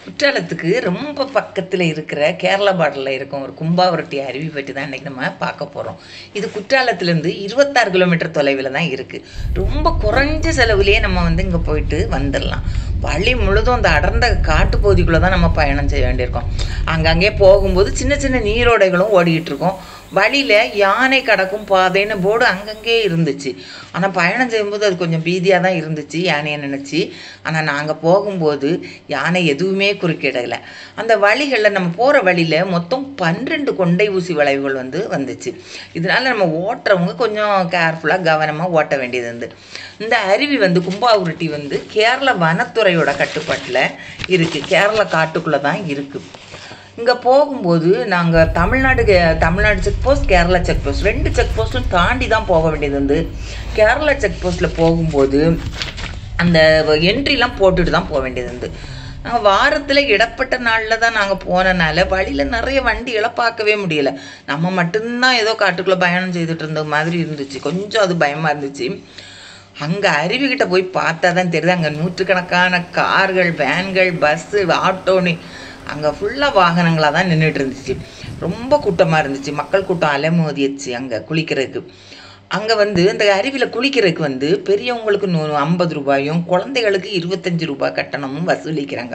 குற்றாலத்துக்கு ரொம்ப பக்கத்தில் இருக்கிற கேரளா பார்டரில் இருக்கும் ஒரு கும்பாவரட்டி அருவி பற்றி தான் இன்றைக்கி நம்ம பார்க்க போகிறோம் இது குற்றாலத்துலேருந்து இருபத்தாறு கிலோமீட்டர் தொலைவில் தான் இருக்குது ரொம்ப குறைஞ்ச செலவுலேயே நம்ம வந்து இங்கே போயிட்டு வந்துடலாம் வழி முழுதும் அந்த அடர்ந்த காட்டு பகுதிக்குள்ளே தான் நம்ம பயணம் செய்ய வேண்டியிருக்கோம் அங்கங்கே போகும்போது சின்ன சின்ன நீரோடைகளும் ஓடிக்கிட்டு இருக்கோம் வழியில் யானை கடக்கும் பாதைன்னு போர்டு அங்கங்கே இருந்துச்சு ஆனால் பயணம் செய்யும்போது அது கொஞ்சம் பீதியாக தான் இருந்துச்சு யானையை நினச்சி ஆனால் நாங்கள் போகும்போது யானை எதுவுமே குறுக்கிடலை அந்த வழிகளில் நம்ம போகிற வழியில் மொத்தம் பன்னிரெண்டு கொண்டை ஊசி வளைவுகள் வந்து வந்துச்சு இதனால் நம்ம ஓட்டுறவங்க கொஞ்சம் கேர்ஃபுல்லாக கவனமாக ஓட்ட வேண்டியது வந்து இந்த அருவி வந்து கும்பாவுருட்டி வந்து கேரள வனத்துறையோட கட்டுப்பாட்டில் இருக்குது கேரள காட்டுக்குள்ளே தான் இருக்குது இங்கே போகும்போது நாங்கள் தமிழ்நாடு கே- Tamil Nadu check post Kerala check post ரெண்டு செக் போஸ்ட்டும் தாண்டி தான் போக வேண்டியது வந்து கேரளா செக் போஸ்ட்டில் போகும்போது அந்த என்ட்ரிலாம் போட்டுட்டு தான் போக வேண்டியது வந்து நாங்கள் வாரத்தில் இடப்பட்ட நாளில் தான் நாங்கள் போனனால வழியில் நிறைய வண்டிகளை பார்க்கவே முடியல நம்ம மட்டும்தான் ஏதோ காட்டுக்குள்ளே பயணம் செய்துட்டு இருந்த மாதிரி இருந்துச்சு கொஞ்சம் அது பயமாக இருந்துச்சு அங்கே அருவிக்கிட்ட போய் பார்த்தா தான் தெரியுது அங்கே நூற்றுக்கணக்கான கார்கள் வேன்கள் பஸ்ஸு ஆட்டோன்னு அங்கே ஃபுல்லாக வாகனங்களாக தான் நின்றுட்டு இருந்துச்சு ரொம்ப கூட்டமாக இருந்துச்சு மக்கள் கூட்டம் அலைமோதிடுச்சு அங்கே குளிக்கிறதுக்கு அங்கே வந்து இந்த அருவியில் குளிக்கிறதுக்கு வந்து பெரியவங்களுக்கு நூ ஐம்பது ரூபாயும் குழந்தைகளுக்கு இருபத்தஞ்சி ரூபாய் கட்டணமும் வசூலிக்கிறாங்க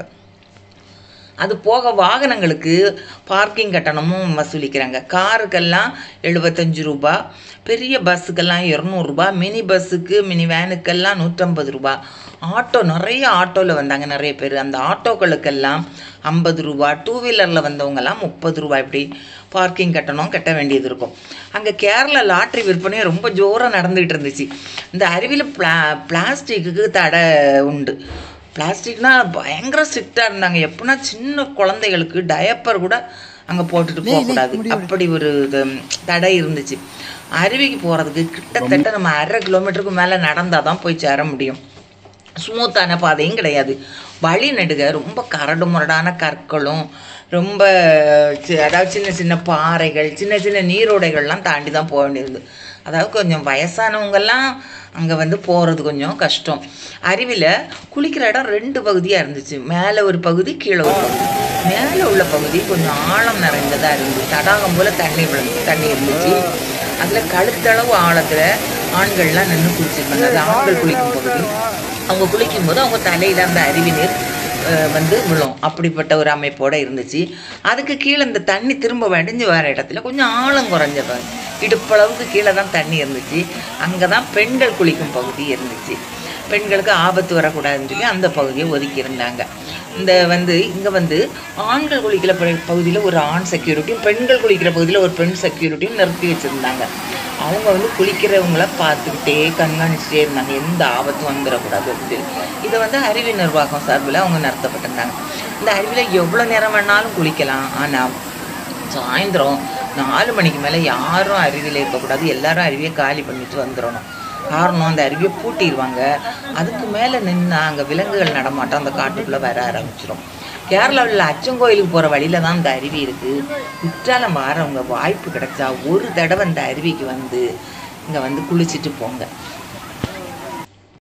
அது போக வாகனங்களுக்கு பார்க்கிங் கட்டணமும் வசூலிக்கிறாங்க காருக்கெல்லாம் எழுபத்தஞ்சு ரூபா பெரிய பஸ்ஸுக்கெல்லாம் இரநூறுபா மினி பஸ்ஸுக்கு மினி வேனுக்கெல்லாம் நூற்றம்பது ரூபா ஆட்டோ நிறைய ஆட்டோவில் வந்தாங்க நிறைய பேர் அந்த ஆட்டோக்களுக்கெல்லாம் ஐம்பது ரூபா டூ வீலரில் வந்தவங்கெல்லாம் முப்பது ரூபா இப்படி பார்க்கிங் கட்டணம் கட்ட வேண்டியது இருக்கும் அங்கே கேரளா லாட்ரி விற்பனையும் ரொம்ப ஜோராக நடந்துகிட்டு இருந்துச்சு இந்த அருவியில் பிளா பிளாஸ்டிக்கு தடை உண்டு பிளாஸ்டிக்னா பயங்கர ஸ்ட்ரிக்டாக இருந்தாங்க எப்படின்னா சின்ன குழந்தைகளுக்கு டயப்பர் கூட அங்கே போட்டுட்டு போகக்கூடாது அப்படி ஒரு இது, தடை இருந்துச்சு அருவிக்கு போகிறதுக்கு கிட்டத்தட்ட நம்ம அரை கிலோமீட்டருக்கு மேலே நடந்தால் தான் போய் சேர முடியும் ஸ்மூத்தான பாதையும் கிடையாது வழி நெடுக ரொம்ப கரடு முரடான கற்களும் ரொம்ப சி- அதாவது சின்ன சின்ன பாறைகள் சின்ன சின்ன நீரோடைகள்லாம் தாண்டி தான் போக வேண்டியது அதாவது கொஞ்சம் வயசானவங்கெல்லாம் அங்கே வந்து போகிறது கொஞ்சம் கஷ்டம் அருவியில் குளிக்கிற இடம் ரெண்டு பகுதியாக இருந்துச்சு மேலே ஒரு பகுதி கீழே ஒரு பகுதி மேலே உள்ள பகுதி கொஞ்சம் ஆழம் நிறைந்ததாக இருந்துச்சு தடாகம் போல் தண்ணி விழுந்து தண்ணி இருந்துச்சு அதில் கழுத்தளவு ஆழத்தில் ஆண்கள்லாம் நின்று குளிச்சிருந்தாங்க அது ஆண்கள் குளிக்கும் பகுதி அவங்க குளிக்கும்போது அவங்க தலையில் அந்த அருவி நீர் அஹ், வந்து விழும் அப்படிப்பட்ட ஒரு அமைப்போட இருந்துச்சு அதுக்கு கீழே இந்த தண்ணி திரும்ப வடிஞ்சு வர இடத்துல கொஞ்சம் ஆழம் குறைஞ்ச பகுதி இடுப்பளவுக்கு கீழே தான் தண்ணி இருந்துச்சு அங்கே தான் பெண்கள் குளிக்கும் பகுதி இருந்துச்சு பெண்களுக்கு ஆபத்து வரக்கூடாதுன்னு சொல்லி அந்த பகுதியை ஒதுக்கி இருந்தாங்க இந்த வந்து இங்கே வந்து ஆண்கள் குளிக்கிற பகுதியில் ஒரு ஆண் செக்யூரிட்டியும் பெண்கள் குளிக்கிற பகுதியில் ஒரு பெண் செக்யூரிட்டியும் நிறுத்தி வச்சுருந்தாங்க அவங்க வந்து குளிக்கிறவங்கள பார்த்துக்கிட்டே கண்காணிச்சுட்டே இருந்தாங்க எந்த ஆபத்தும் வந்துடக்கூடாது அப்படின்னு இதை வந்து அருவி நிர்வாகம் சார்பில் அவங்க நடத்தப்பட்டிருந்தாங்க இந்த அருவியில் எவ்வளோ நேரம் வேணாலும் குளிக்கலாம் ஆனால் சாயந்தரம் நாலு மணிக்கு மேலே யாரும் அருவியில் இருக்கக்கூடாது எல்லாரும் அருவியை காலி பண்ணிட்டு வந்துடணும் காரணம் அந்த அருவியை பூட்டிடுவாங்க அதுக்கு மேலே நின்று அங்கே விலங்குகள் நடமாட்டம் அந்த காட்டுக்குள்ளே வர ஆரம்பிச்சிடும் கேரளாவில் அச்சங்கோயிலுக்கு போகிற வழியில தான் இந்த அருவி இருக்குது குற்றாலம் வாரவங்க வாய்ப்பு கிடைச்சா ஒரு தடவை இந்த அருவிக்கு வந்து இங்கே வந்து குளிச்சுட்டு போங்க